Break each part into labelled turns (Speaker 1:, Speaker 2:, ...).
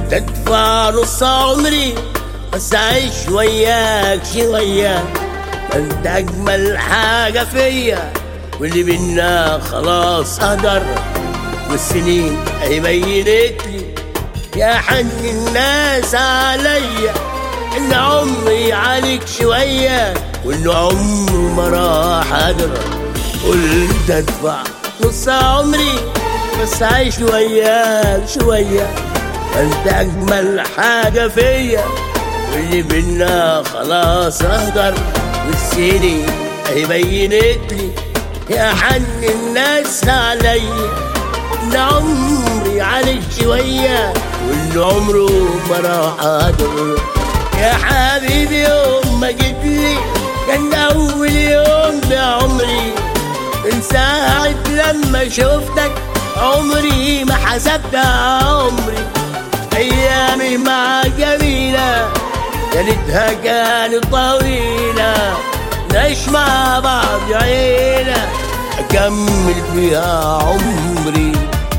Speaker 1: قلت ادفع نص عمري بس اعيش وياك شوية انت اجمل حاجة فيا واللي بينا خلاص قدر والسنين اهي بينت لي يا حن الناس عليا ان عمري عليك شوية وان عمره ما راح ادرى قلت ادفع نص عمري بس عايش وياك شوية انت اجمل حاجة فيا واللي بينا خلاص اهدر والسنين اهي بينت لي يا حن الناس عليا ان عمري عليك شوية وان عمره ما راح ادر يا حبيبي يوم ما جيت لي كان اول يوم بعمري من ساعة لما شفتك عمري ما حسبت عمري ايامي مع جميلة يا ريتها كانت طويلة نعيش مع بعض عيلة أكمل فيها عمري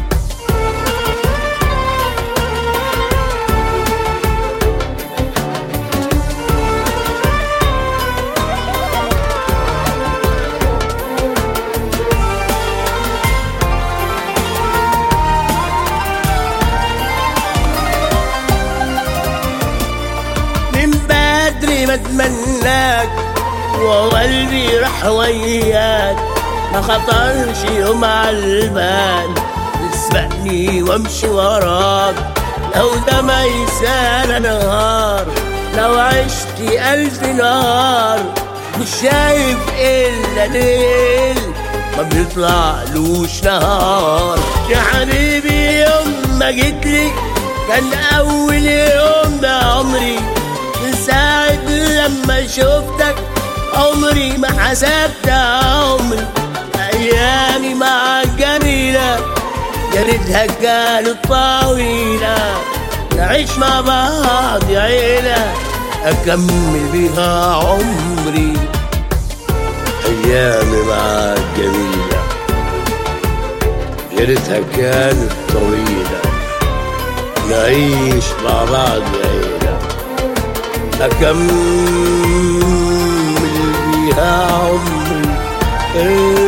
Speaker 1: من بدري بتمناك وقلبي راح وياك ما خطرش يوم على البال تسبقني وامشي وراك لو ده ما يسال نهار لو عشت ألف نهار مش شايف إلا ليل ما بيطلعلوش نهار يا حبيبي يوم ما جيتلي كان أول يوم بعمري من ساعة لما شفتك عمري ما حسبت عمري أيامي معك جميلة يا ريتها كانت طويلة نعيش مع بعض يا عيلة أكمل بيها عمري أيامي معك جميلة يا ريتها كانت طويلة نعيش مع بعض يا عيلة أكمل بيها عمري